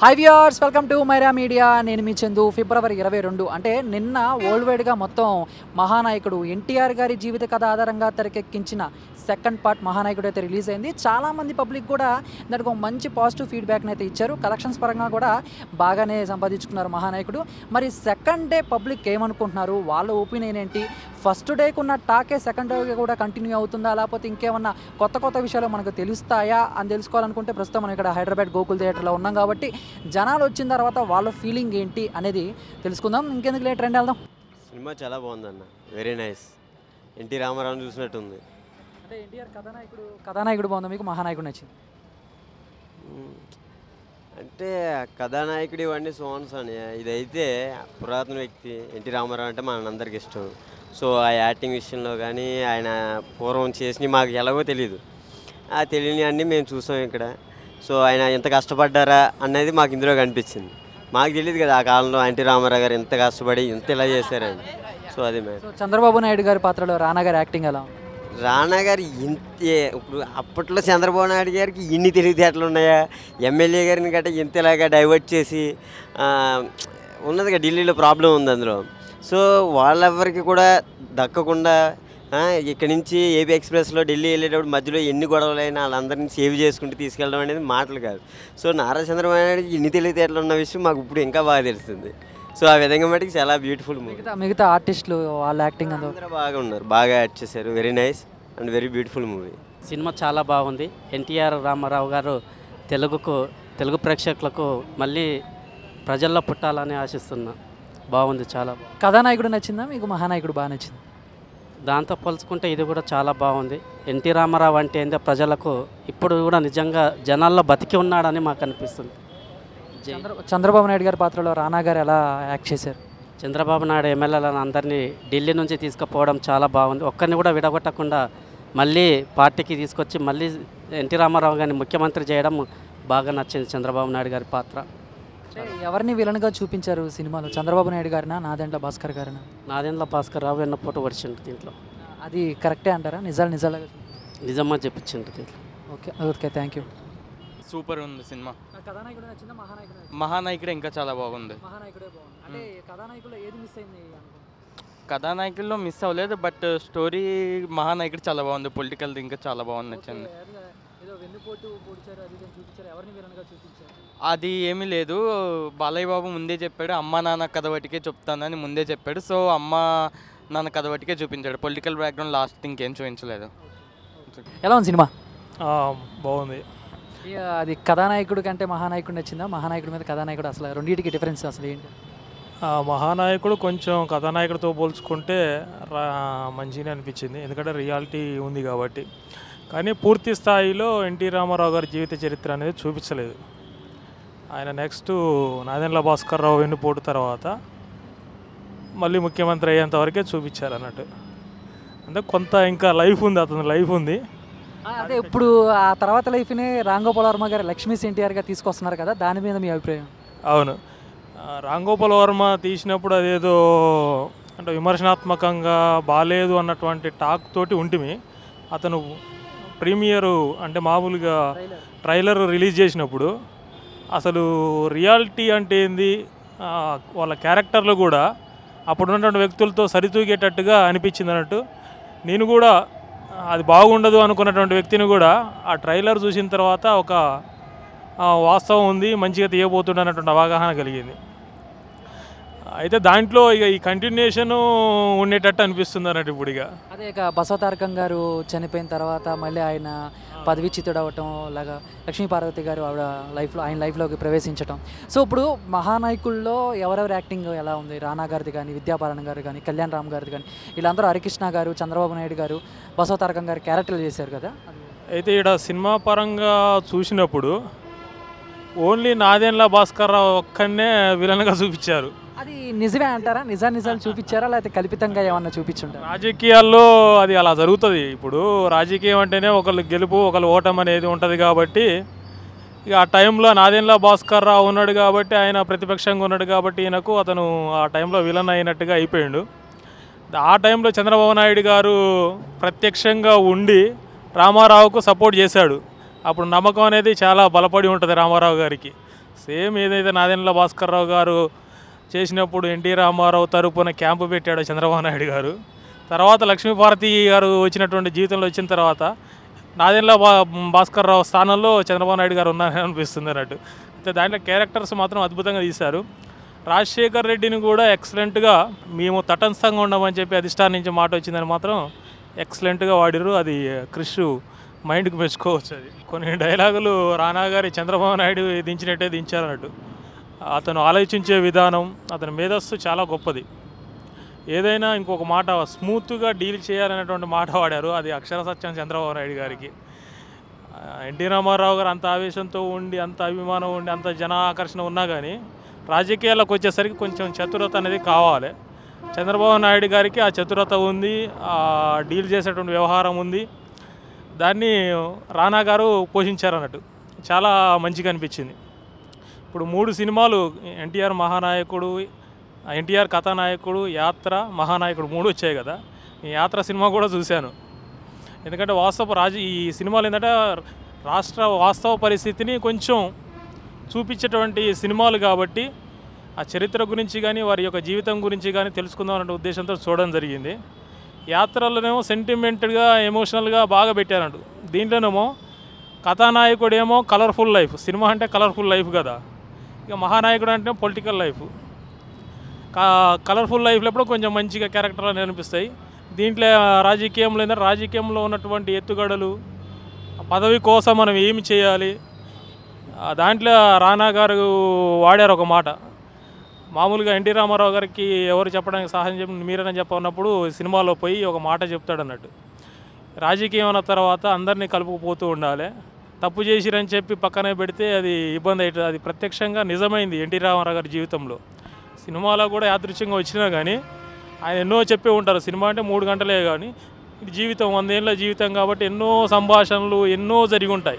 High viewers welcome to Myra media నేను మీ చందు ఫిబ్రవరి ఇరవై రెండు అంటే నిన్న వరల్డ్ వైడ్గా మొత్తం మహానాయకుడు ఎన్టీఆర్ గారి జీవిత కథ ఆధారంగా తెరకెక్కించిన సెకండ్ పార్ట్ మహానాయకుడు అయితే రిలీజ్ అయింది చాలామంది పబ్లిక్ కూడా దానికి ఒక మంచి పాజిటివ్ ఫీడ్బ్యాక్ని అయితే ఇచ్చారు కలెక్షన్స్ పరంగా కూడా బాగానే సంపాదించుకున్నారు మహానాయకుడు మరి సెకండ్ డే పబ్లిక్ ఏమనుకుంటున్నారు వాళ్ళ ఒపీనియన్ ఏంటి ఫస్ట్ డేకి ఉన్న టాకే సెకండ్ డే కూడా కంటిన్యూ అవుతుందా లేకపోతే ఇంకేమన్నా కొత్త కొత్త విషయాలు మనకు తెలుస్తాయా అని తెలుసుకోవాలనుకుంటే ప్రస్తుతం మనం ఇక్కడ హైదరాబాద్ గోకుల్ థియేటర్లో ఉన్నాం కాబట్టి జనాలు వచ్చిన తర్వాత వాళ్ళ ఫీలింగ్ ఏంటి అనేది తెలుసుకుందాం ఇంకెందుకు లేట్ రండి వెళ్దాం సినిమా చాలా బాగుందన్న వెరీ నైస్ ఎన్టీ రామారావు చూసినట్టుంది అంటే ఎన్టీఆర్ కథానాయకుడు కథానాయకుడు బాగుందా మీకు మహానాయకుడు నచ్చింది మ్మ్. అంటే కథానాయకుడు ఇవన్నీ సోన్స్ అని ఇదైతే పురాతన వ్యక్తి ఎన్టీ రామారావు అంటే మనందరికి ఇష్టం సో ఆ యాక్టింగ్ విషయంలో కానీ ఆయన పూర్వం చేసినవి మాకు ఎలాగో తెలియదు ఆ తెలియని అన్నీ మేము చూసాం ఇక్కడ సో ఆయన ఎంత కష్టపడ్డారా అనేది మాకు ఇందులో కనిపించింది మాకు తెలియదు కదా ఆ కాలంలో ఎన్టీ రామారావు గారు ఎంత కష్టపడి ఇంత ఇలా చేశారని సో అది మేము సో చంద్రబాబు నాయుడు గారి పాత్రలో రానా గారి యాక్టింగ్ ఎలా ఉంది రానా గారు ఇంతే ఇప్పుడు అప్పట్లో చంద్రబాబు నాయుడు గారికి ఇన్ని తెలివితేటలు ఉన్నాయా ఎమ్మెల్యే గారిని గట్రా ఇంతలాగా డైవర్ట్ చేసి ఆ, ఉన్నదిగా ఢిల్లీలో ప్రాబ్లం ఉంది అందులో సో వాళ్ళెవరికి కూడా దక్కకుండా ఆ, ఇక్కడి నుంచి ఏపీ ఎక్స్ప్రెస్లో ఢిల్లీ వెళ్ళేటప్పుడు మధ్యలో ఎన్ని గొడవలైనా వాళ్ళందరినీ సేవ్ చేసుకుంటూ తీసుకెళ్ళడం అనేది మాటలు కాదు సో నారా చంద్రబాబు నాయుడుకి ఇన్ని తెలివితేటలు ఉన్న విషయం మాకు ఇప్పుడు ఇంకా బాగా తెలుస్తుంది సో ఆ విధంగా మటుకు చాలా బ్యూటిఫుల్ మూవీ మిగతా మిగతా ఆర్టిస్టులు వాళ్ళ యాక్టింగ్ అంతా అందరూ బాగా ఉన్నారు బాగా యాడ్ చేశారు very nice and very beautiful movie సినిమా చాలా బాగుంది ఎన్టీఆర్ రామారావు గారు తెలుగుకు తెలుగు ప్రేక్షకులకు మళ్ళీ ప్రజల్లో పుట్టాలని ఆశిస్తున్నా బాగుంది చాలా బాగుంది కథానాయకుడు నచ్చిందా మీకు మహానాయకుడు బాగా నచ్చింది దాంతో పోల్చుకుంటే ఇది కూడా చాలా బాగుంది ఎన్టీ రామారావు అంటే ఏందో ప్రజలకు ఇప్పుడు కూడా నిజంగా జనాల్లో బతికి ఉన్నాడని మాకు అనిపిస్తుంది జై. చంద్ర చంద్రబాబు నాయుడు గారి పాత్రలో రానా గారు ఎలా యాక్ట్ చేశారు చంద్రబాబు నాయుడు ఎమ్మెల్యేలను అందరినీ ఢిల్లీ నుంచి తీసుకుపోవడం చాలా బాగుంది ఒక్కరిని కూడా విడగొట్టకుండా మళ్ళీ పార్టీకి తీసుకొచ్చి మళ్ళీ ఎన్టీ రామారావు గారిని ముఖ్యమంత్రి చేయడం బాగా నచ్చింది చంద్రబాబు నాయుడు గారి పాత్ర అంటే ఎవరిని విలన్గా చూపించారు సినిమాలో చంద్రబాబు నాయుడు గారినా నాదెండ్ల భాస్కర్ గారినా నాదెండ్ల భాస్కర్ రావు ఎన్న పూట వచ్చిండు దీంట్లో అది కరెక్టే అంటారా నిజాలు నిజాలుగా నిజమా చెప్పించిండు దీంట్లో okay okay thank you super ఉంది సినిమా కథానాయకుడు నచ్చిందా మహానాయకుడు మహానాయకుడు ఇంకా చాలా బాగుంది మహానాయకుడే బాగుంది అంటే కథానాయకుడు ఏది మిస్ అయింది కథానాయకుల్లో మిస్ అవ్వలేదు బట్ స్టోరీ మహానాయకుడు చాలా బాగుంది పొలిటికల్ ఇంకా చాలా బాగుంది నచ్చింది ఏదో వెన్నుపోటు పొడిచారు అది ఇది అని చూపించారు ఎవరిని విలన్గా చూపించారు అది ఏమీ లేదు బాలయ్య బాబు ముందే చెప్పాడు అమ్మ నాన్న కథ బట్టికే చెప్తానని ముందే చెప్పాడు సో అమ్మ నాన్న కథ బట్టికే చూపించాడు పొలిటికల్ బ్యాక్గ్రౌండ్ లాస్ట్ ఇంకేం చూపించలేదు ఎలా ఉంది సినిమా ఆ, బాగుంది ఇక అది కథానాయకుడు కంటే మహానాయకుడు నచ్చిందా మహానాయకుడి మీద కథానాయకుడు అసలు రెండింటికి డిఫరెన్స్ అసలు ఏంటి ఆ, మహానాయకుడు కొంచెం కథానాయకుడితో పోల్చుకుంటే రా మంచిగానే అనిపించింది ఎందుకంటే రియాలిటీ ఉంది కాబట్టి కానీ పూర్తి స్థాయిలో ఎన్టీ రామారావు గారి జీవిత చరిత్ర అనేది చూపించలేదు ఆయన నెక్స్ట్ నాదెండ్ల భాస్కర్ రావు వెన్నుపోటు తర్వాత మళ్ళీ ముఖ్యమంత్రి అయ్యేంత వరకే చూపించారు అన్నట్టు అంటే కొంత ఇంకా లైఫ్ ఉంది అతని లైఫ్ ఉంది ఆ, అదే ఇప్పుడు ఆ తర్వాత లైఫ్ని రాంగోపాల్ వర్మ గారు లక్ష్మీ ఎన్టీఆర్గా తీసుకొస్తున్నారు కదా దాని మీద మీ అభిప్రాయం అవును ఆ, రాంగోపాల్ వర్మ తీసినప్పుడు అదేదో అంటే విమర్శనాత్మకంగా బాగాలేదు అన్నటువంటి టాక్ తోటి ఉంటిమి అతను ప్రీమియరు అంటే మామూలుగా ట్రైలర్ రిలీజ్ చేసినప్పుడు అసలు రియాలిటీ అంటే ఏంది ఆ, వాళ్ళ క్యారెక్టర్లు కూడా అప్పుడు ఉన్నటువంటి వ్యక్తులతో సరితూగేటట్టుగా అనిపించింది అన్నట్టు నేను కూడా అది బాగుండదు అనుకున్నటువంటి వ్యక్తిని కూడా ఆ ట్రైలర్ చూసిన తర్వాత ఒక ఆ, వాస్తవం ఉంది మంచిగా తీయబోతుండ అన్నటువంటి అవగాహన కలిగింది అయితే దాంట్లో ఇక ఈ కంటిన్యూషన్ ఉండేటట్టు అనిపిస్తుంది అన్నట్టు ఇప్పుడు ఇక అదే ఇక బసవతారకం గారు చనిపోయిన తర్వాత మళ్ళీ ఆయన పదవిచ్యుతుడు అవ్వటం లాగా లక్ష్మీ పార్వతి గారు ఆవిడ లైఫ్లో ఆయన లైఫ్లోకి ప్రవేశించటం సో ఇప్పుడు మహానాయకుల్లో ఎవరెవరి యాక్టింగ్ ఎలా ఉంది రానా గారిది కానీ విద్యాపాలన గారు కానీ కళ్యాణ్ రామ్ గారిది కానీ వీళ్ళందరూ హరికృష్ణ గారు చంద్రబాబు నాయుడు గారు బసవతారకం గారు క్యారెక్టర్లు చేశారు కదా అయితే ఇక్కడ సినిమా పరంగా చూసినప్పుడు ఓన్లీ నాదేండ్ల భాస్కర్ రావు ఒక్కనే విలన్గా చూపించారు అది నిజమే అంటారా నిజా నిజాలు చూపించారా లేకపోతే కల్పితంగా ఏమన్నా చూపించుంటారా రాజకీయాల్లో అది అలా జరుగుతుంది ఇప్పుడు రాజకీయం అంటేనే ఒకళ్ళు గెలుపు ఒకళ్ళు ఓటం అనేది ఉంటుంది కాబట్టి ఇక ఆ టైంలో నాదెండ్ల భాస్కర్ రావు ఉన్నాడు కాబట్టి ఆయన ప్రతిపక్షంగా ఉన్నాడు కాబట్టి ఈయనకు అతను ఆ టైంలో విలన్ అయినట్టుగా అయిపోయాడు ఆ టైంలో చంద్రబాబు నాయుడు గారు ప్రత్యక్షంగా ఉండి రామారావుకు సపోర్ట్ చేశాడు అప్పుడు నమ్మకం అనేది చాలా బలపడి ఉంటుంది రామారావు గారికి సేమ్ ఏదైతే నాదెండ్ల భాస్కర్ రావు గారు చేసినప్పుడు ఎన్టీ రామారావు తరపున క్యాంపు పెట్టాడు చంద్రబాబు నాయుడు గారు తర్వాత లక్ష్మీపార్వతి గారు వచ్చినటువంటి జీవితంలో వచ్చిన తర్వాత నాదెండ్ల భా భాస్కర్ రావు స్థానంలో చంద్రబాబు నాయుడు గారు ఉన్నారని అనిపిస్తుంది అన్నట్టు అయితే దాంట్లో క్యారెక్టర్స్ మాత్రం అద్భుతంగా తీశారు రాజశేఖర్ రెడ్డిని కూడా ఎక్సలెంట్గా మేము తటస్థంగా ఉండమని చెప్పి అధిష్టానం నుంచి మాట వచ్చిందని మాత్రం ఎక్సలెంట్గా వాడిరు అది క్రిష్ మైండ్కి మెచ్చుకోవచ్చు అది కొన్ని డైలాగులు రానా గారి చంద్రబాబు నాయుడు దించినట్టే దించారన్నట్టు అతను ఆలోచించే విధానం అతని మేధస్సు చాలా గొప్పది ఏదైనా ఇంకొక మాట స్మూత్గా డీల్ చేయాలనేటువంటి మాట వాడారు అది అక్షర సత్యం చంద్రబాబు నాయుడు గారికి ఆ, ఎన్టీ రామారావు గారు అంత ఆవేశంతో ఉండి అంత అభిమానం ఉండి అంత జన ఆకర్షణ ఉన్నా కానీ రాజకీయాలకు వచ్చేసరికి కొంచెం చతురత అనేది కావాలి చంద్రబాబు నాయుడు గారికి ఆ చతురత ఉంది ఆ డీల్ చేసేటువంటి వ్యవహారం ఉంది దాన్ని రానా గారు పోషించారు అన్నట్టు చాలా మంచిగా అనిపించింది ఇప్పుడు మూడు సినిమాలు ఎన్టీఆర్ మహానాయకుడు ఎన్టీఆర్ కథానాయకుడు యాత్ర మహానాయకుడు మూడు వచ్చాయి కదా ఈ యాత్ర సినిమా కూడా చూశాను ఎందుకంటే వాస్తవ రాజ ఈ సినిమాలు ఏంటంటే రాష్ట్ర వాస్తవ పరిస్థితిని కొంచెం చూపించేటువంటి సినిమాలు కాబట్టి ఆ చరిత్ర గురించి కానీ వారి యొక్క జీవితం గురించి కానీ తెలుసుకుందాం అనే ఉద్దేశంతో చూడడం జరిగింది యాత్రలోనేమో సెంటిమెంటెడ్గా ఎమోషనల్గా బాగా పెట్టారంట దీంట్లోనేమో కథానాయకుడేమో కలర్ఫుల్ లైఫ్ సినిమా అంటే కలర్ఫుల్ లైఫ్ కదా ఇక మహానాయకుడు అంటే పొలిటికల్ లైఫ్ కా కలర్ఫుల్ లైఫ్లో ఎప్పుడో కొంచెం మంచిగా క్యారెక్టర్లు అనిపిస్తాయి దీంట్లో రాజకీయంలో ఏంటంటే రాజకీయంలో ఉన్నటువంటి ఎత్తుగడలు ఆ పదవి కోసం మనం ఏమి చేయాలి ఆ దాంట్లో రానా గారు వాడారు ఒక మాట మామూలుగా ఎన్టీ రామారావు గారికి ఎవరు చెప్పడానికి సహాయం చెప్పి మీరని చెప్పన్నప్పుడు సినిమాలో పోయి ఒక మాట చెప్తాడు అన్నట్టు రాజకీయం అన్న తర్వాత అందరినీ కలుపుకుపోతూ ఉండాలి తప్పు చేసిరని చెప్పి పక్కనే పెడితే అది ఇబ్బంది అవుతుంది అది ప్రత్యక్షంగా నిజమైంది ఎన్టీ రామారావు గారి జీవితంలో సినిమాలో కూడా యాదృచ్ఛంగా వచ్చినా కానీ ఆయన ఎన్నో చెప్పే ఉంటారు సినిమా అంటే మూడు గంటలే కానీ ఇది జీవితం వందేళ్ళ జీవితం కాబట్టి ఎన్నో సంభాషణలు ఎన్నో జరిగి ఉంటాయి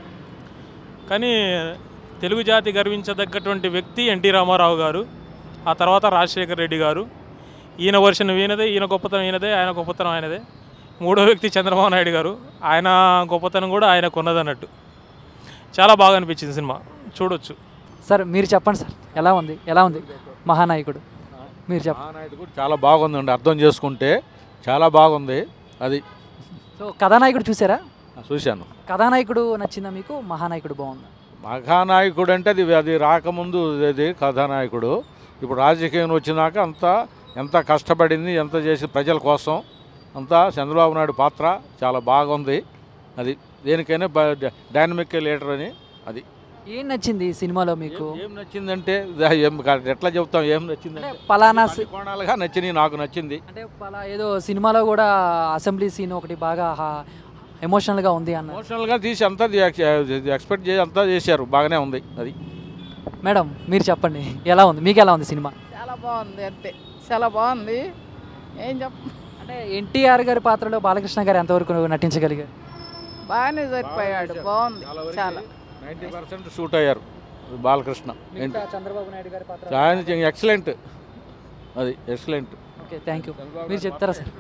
కానీ తెలుగు జాతి గర్వించదగ్గటువంటి వ్యక్తి ఎన్టీ రామారావు గారు ఆ తర్వాత రాజశేఖర్ రెడ్డి గారు ఈయన వర్షన్ ఈయనదే ఈయన గొప్పతనం ఈయనదే ఆయన గొప్పతనం ఆయనదే మూడో వ్యక్తి చంద్రబాబు నాయుడు గారు ఆయన గొప్పతనం కూడా ఆయనకు ఉన్నదన్నట్టు చాలా బాగా అనిపించింది సినిమా చూడొచ్చు సార్ మీరు చెప్పండి సార్ ఎలా ఉంది ఎలా ఉంది మహానాయకుడు మీరు చెప్పండి మహానాయుడు కూడా చాలా బాగుందండి అర్థం చేసుకుంటే చాలా బాగుంది అది సో కథానాయకుడు చూసారా చూశాను కథానాయకుడు నచ్చిందా మీకు మహానాయకుడు బాగుందా మహానాయకుడు అంటే అది అది రాకముందు అది కథానాయకుడు ఇప్పుడు రాజకీయం వచ్చినాక అంతా ఎంత కష్టపడింది ఎంత చేసి ప్రజల కోసం అంతా చంద్రబాబు నాయుడు పాత్ర చాలా బాగుంది అది దేనికైనా డైనమిక్ లీడర్ అని అది ఏం నచ్చింది ఈ సినిమాలో మీకు ఏం- ఏం నచ్చిందంటే దా- ఏం కా- ఎట్లా చెప్తాం ఏం అంటే నచ్చిందంటే పలానా సి- అన్ని కోణాలుగా నచ్చినాయి నాకు నచ్చింది అంటే పలా ఏదో సినిమాలో కూడా అసెంబ్లీ సీన్ ఒకటి బాగా ఎమోషనల్గా ఉంది అన్న ఎమోషనల్గా తీసి అంతా ఎక్స్పెక్ట్ చేసి అంతా చేశారు బాగానే ఉంది అది మేడం మీరు చెప్పండి ఎలా ఉంది మీకు ఎలా ఉంది సినిమా చాలా బాగుంది అంతే చాలా బాగుంది ఏం చెప్ అంటే ఎన్టీఆర్ గారి పాత్రలో బాలకృష్ణ గారు ఎంతవరకు నటించగలిగారు బాగానే సరిపోయాడు చేశారు. బాగుంది చాలా వరకు చాలా నైంటీ పర్సెంట్ షూట్ అయ్యారు బాలకృష్ణ మిగతా చంద్రబాబు నాయుడు గారి పాత్ర ఆయన ఎక్సలెంట్ అది ఎక్సలెంట్ ఓకే థ్యాంక్ యూ మీరు చెప్తారా సార్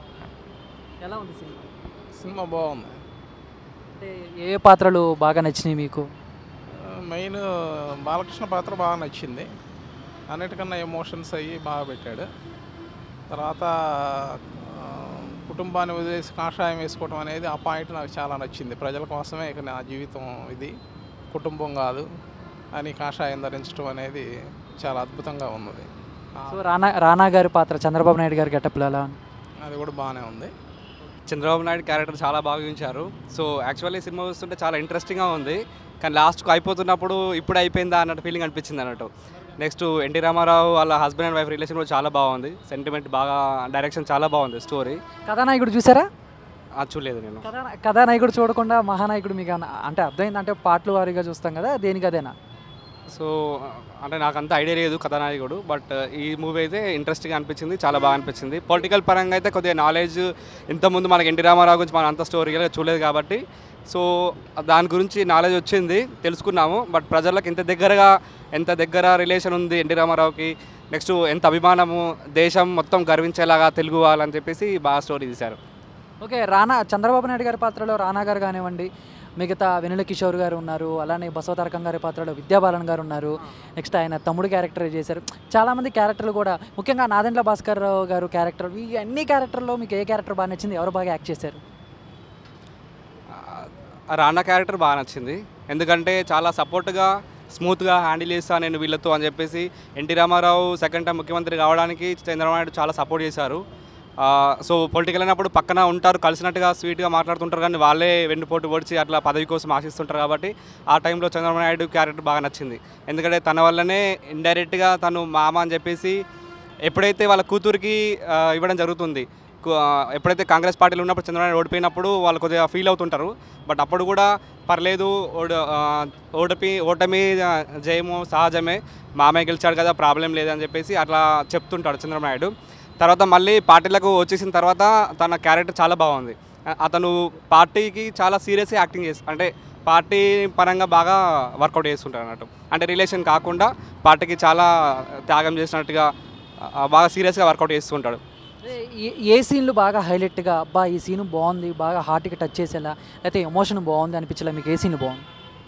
ఎలా ఉంది సినిమా సినిమా బాగుంది అంటే ఏ పాత్రలు బాగా నచ్చినాయి మీకు మెయిన్ బాలకృష్ణ పాత్ర బాగా నచ్చింది అన్నిటికన్నా ఎమోషన్స్ అయ్యి బాగా పెట్టాడు తర్వాత ఆ, కుటుంబాన్ని వదిలేసి కాషాయం వేసుకోవడం అనేది ఆ పాయింట్ నాకు చాలా నచ్చింది ప్రజల కోసమే ఇక నా జీవితం ఇది కుటుంబం కాదు అని కాషాయం ధరించడం అనేది చాలా అద్భుతంగా ఉన్నది ఆ, సో రానా రానా గారి పాత్ర చంద్రబాబు నాయుడు గారి గెటప్లో ఎలా ఉంది అది కూడా బాగానే ఉంది చంద్రబాబు నాయుడు క్యారెక్టర్ చాలా బాగా ఉంచారు సో యాక్చువల్లీ సినిమా చూస్తుంటే చాలా ఇంట్రెస్టింగ్గా ఉంది కానీ లాస్ట్కు అయిపోతున్నప్పుడు ఇప్పుడు అయిపోయిందా అన్నట్టు ఫీలింగ్ అనిపించింది అన్నట్టు నెక్స్ట్ ఎన్టీ రామారావు వాళ్ళ హస్బెండ్ అండ్ వైఫ్ రిలేషన్ కూడా చాలా బాగుంది సెంటిమెంట్ బాగా డైరెక్షన్ చాలా బాగుంది స్టోరీ కథానాయకుడు చూసారా అది చూడలేదు నేను కథా కథానాయకుడు చూడకుండా మహానాయకుడు మీకు ఏమన్నా- అంటే అర్థమైంది అంటే పాటలు వారీగా చూస్తాం కదా దేనికి అదేనా సో అంటే నాకు అంత ఐడియా లేదు కథానాయకుడు బట్ ఈ మూవీ అయితే ఇంట్రెస్టింగ్ అనిపించింది చాలా బాగా అనిపించింది పొలిటికల్ పరంగా అయితే కొద్దిగా నాలెడ్జ్ ఇంతకుముందు మనకి ఎన్టీ రామారావు గురించి మనం అంత స్టోరీగా చూడలేదు కాబట్టి సో దాని గురించి నాలెడ్జ్ వచ్చింది తెలుసుకున్నాము బట్ ప్రజలకు ఎంత దగ్గరగా ఎంత దగ్గర రిలేషన్ ఉంది ఎన్టీ రామారావుకి నెక్స్ట్ ఎంత అభిమానము దేశం మొత్తం గర్వించేలాగా తెలుగు వాళ్ళని చెప్పేసి బాగా స్టోరీ తీశారు ఓకే రానా చంద్రబాబు నాయుడు గారి పాత్రలో రానా గారు కానివ్వండి మిగతా వెనుల కిషోర్ గారు ఉన్నారు అలానే బసవతారకం గారి పాత్రలో విద్యాబాలన్ గారు ఉన్నారు నెక్స్ట్ ఆయన తమ్ముడు క్యారెక్టర్ చేశారు చాలామంది క్యారెక్టర్లు కూడా ముఖ్యంగా నాదెండ్ల భాస్కర్ రావు గారు క్యారెక్టర్ ఈ అన్ని క్యారెక్టర్లో మీకు ఏ క్యారెక్టర్ బాగా నచ్చింది ఎవరు బాగా యాక్ట్ చేశారు ఆ రానా క్యారెక్టర్ బాగా నచ్చింది ఎందుకంటే చాలా సపోర్ట్గా స్మూత్గా హ్యాండిల్ చేస్తా నేను వీళ్ళతో అని చెప్పేసి ఎన్టీ రామారావు సెకండ్ టైం ముఖ్యమంత్రి కావడానికి చంద్రబాబు నాయుడు చాలా సపోర్ట్ చేశారు ఆ, సో పొలిటికల్ అయినప్పుడు పక్కన ఉంటారు కలిసినట్టుగా స్వీట్గా మాట్లాడుతుంటారు కానీ వాళ్ళే వెన్నుపోటు పొడిచి అట్లా పదవి కోసం ఆశిస్తుంటారు కాబట్టి ఆ టైంలో చంద్రబాబు నాయుడు క్యారెక్టర్ బాగా నచ్చింది ఎందుకంటే తన వల్లనే ఇండైరెక్ట్గా తను మామ అని చెప్పేసి ఎప్పుడైతే వాళ్ళ కూతురికి ఆ, ఇవ్వడం జరుగుతుంది కు- ఆ, ఎప్పుడైతే కాంగ్రెస్ పార్టీలో ఉన్నప్పుడు చంద్రబాబు నాయుడు ఓడిపోయినప్పుడు వాళ్ళు కొద్దిగా ఫీల్ అవుతుంటారు బట్ అప్పుడు కూడా పర్లేదు ఓడ ఆ, ఓటమి ఓటమి ఆ, జయము సహజమే మామయ్య గెలిచాడు కదా ప్రాబ్లం లేదని చెప్పేసి అట్లా చెప్తుంటాడు చంద్రబాబు నాయుడు తర్వాత మళ్ళీ పార్టీలకు వచ్చేసిన తర్వాత తన క్యారెక్టర్ చాలా బాగుంది ఆ, అతను పార్టీకి చాలా సీరియస్గా యాక్టింగ్ చేసి అంటే పార్టీ పరంగా బాగా వర్కౌట్ చేస్తుంటాడు అన్నట్టు అంటే రిలేషన్ కాకుండా పార్టీకి చాలా త్యాగం చేసినట్టుగా ఆ, బాగా సీరియస్గా వర్కౌట్ చేస్తుంటాడు ఏ- ఏ సీన్లు బాగా హైలైట్గా అబ్బా ఈ సీన్ బాగుంది బాగా హార్ట్కి టచ్ చేసేలా లేకపోతే ఎమోషన్ బాగుంది అనిపించేలా మీకు ఏ సీన్ బాగుంది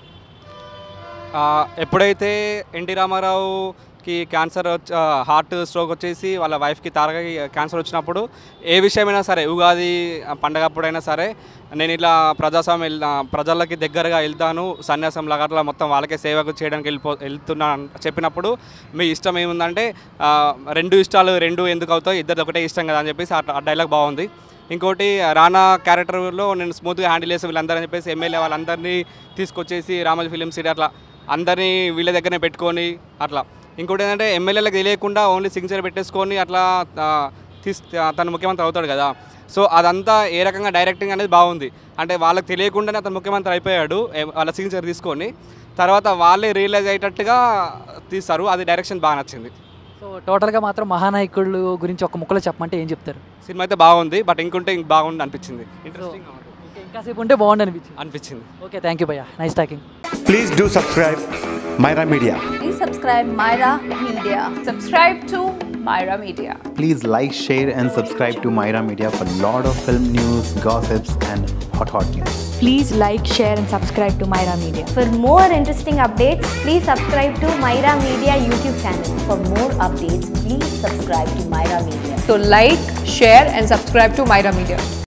ఆ, ఎప్పుడైతే ఎన్టీ రామారావుకి క్యాన్సర్ వచ్చ- ఆ, హార్ట్ స్ట్రోక్ వచ్చేసి వాళ్ళ వైఫ్కి తారకకి క్యాన్సర్ వచ్చినప్పుడు ఏ విషయమైనా సరే ఉగాది ఆ, పండగ అప్పుడైనా సరే నేను ఇలా ప్రజాస్వామ్యం వెళ్తా ప్రజలకి దగ్గరగా వెళ్తాను సన్యాసం లాగా అట్లా మొత్తం వాళ్ళకే సేవకు చేయడానికి వెళ్ళిపో వెళ్తున్నాను అని చెప్పినప్పుడు మీ ఇష్టం ఏముందంటే ఆ, రెండు ఇష్టాలు రెండు ఎందుకు అవుతాయి ఇద్దరు ఒకటే ఇష్టం కదా అని చెప్పేసి ఆ డైలాగ్ బాగుంది ఇంకోటి రానా క్యారెక్టర్లో నేను స్మూత్గా హ్యాండిల్ చేసి వీళ్ళందరూ అని చెప్పేసి ఎమ్మెల్యే వాళ్ళందరినీ తీసుకొచ్చేసి రామోజీ ఫిలిం సిటీ అట్లా అందరినీ వీళ్ళ దగ్గరనే పెట్టుకొని అట్లా ఇంకోటి ఏంటంటే ఎమ్మెల్యేలకు తెలియకుండా ఓన్లీ సిగ్నేచర్ పెట్టేసుకొని అట్లా ఆ, తీస్ ఆ, తను ముఖ్యమంత్రి అవుతాడు కదా సో అదంతా ఏ రకంగా డైరెక్టింగ్ అనేది బాగుంది అంటే వాళ్ళకి తెలియకుండానే అతను ముఖ్యమంత్రి అయిపోయాడు ఏ- వాళ్ళ సిగ్నేచర్ తీసుకొని తర్వాత వాళ్ళే రియలైజ్ అయ్యేటట్టుగా తీస్తారు అది డైరెక్షన్ బాగా నచ్చింది సో టోటల్గా మాత్రం మహానాయకుళ్ళు గురించి ఒక ముక్కలో చెప్పమంటే ఏం చెప్తారు సినిమా అయితే బాగుంది బట్ ఇంకుంటే ఇంక బాగుంది అనిపించింది ఇంట్రెస్టింగ్ ఇంకా ఇంకాసేపు ఉంటే బాగుండు అనిపించింది అనిపించింది ఓకే థ్యాంక్ యూ భయ్యా nice talking Please do subscribe Myra Media. Please subscribe Myra Media. Subscribe to Myra Media. Please like, share, and subscribe to Myra Media for lot of film news, gossips, and hot hot news. Please like, share, and subscribe to Myra Media. For more interesting updates, please subscribe to Myra Media YouTube channel. For more updates, please subscribe to Myra Media. So, like, share, and subscribe to Myra Media.